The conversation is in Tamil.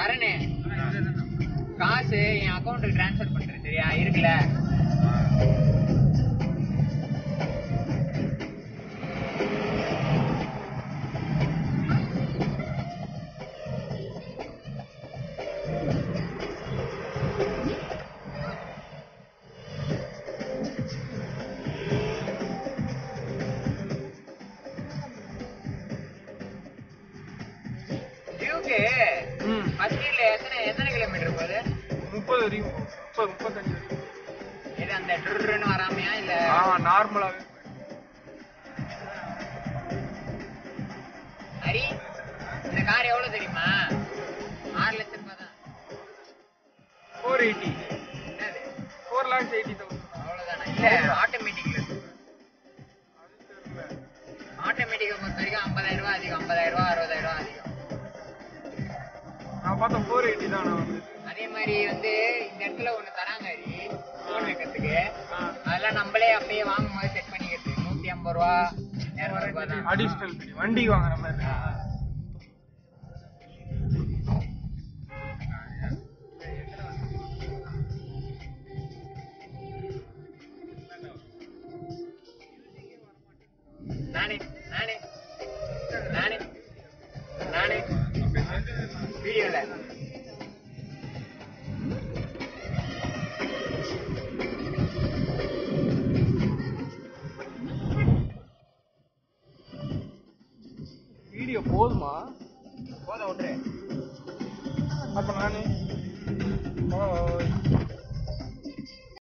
சரணு காசு என் அக்கௌண்ட்டுக்கு ட்ரான்ஸ்ஃபர் பண்றேன் சரியா இருக்குல்ல டியூக்கு ம் ஃபர்ஸ்ட் இயர்ல எத்தனை எத்தனை கிலோமீட்டர் போகுது முப்பது வரைக்கும் முப்பது முப்பத்தஞ்சு வரைக்கும் இது அந்த ட்ருன்னு வராமையா இல்ல ஆ நார்மலாகவே ஹரி இந்த கார் எவ்வளவு தெரியுமா ஆறு லட்சம் ரூபாய் தான் ஃபோர் எயிட்டி என்னது ஃபோர் லேக்ஸ் எயிட்டி தௌசண்ட் அவ்வளவுதானா இல்ல ஆட்டோமேட்டிக்ல ஆட்டோமேட்டிக்கை பொறுத்த வரைக்கும் ஐம்பதாயிரம் ரூபாய் அதிகம் ஐம்பதாயிரம் ரூபாய் அறுபதாயிரம் ரூபாய் அதிகம் நான் பார்த்தா ஃபோர் எயிட்டி தான் நான் வந்து அதே மாதிரி வந்து இந்த இடத்துல ஒண்ணு தராங்க ஹரி ஃபோன் வைக்கிறதுக்கு ஆ. அதெல்லாம் நம்மளே அப்பயே வாங்கும் போது செட் பண்ணிக்கிறது நூத்தி ஐம்பது ரூபா இரநூறு ரூபாய் தான் அடிஷ்னல் ஃபீ வண்டிக்கு வாங்குற மாதிரி நானே நானே நானே நானே வீடியோல வீடியோ போதுமா போத விட்டுரு அப்ப நானு ஓ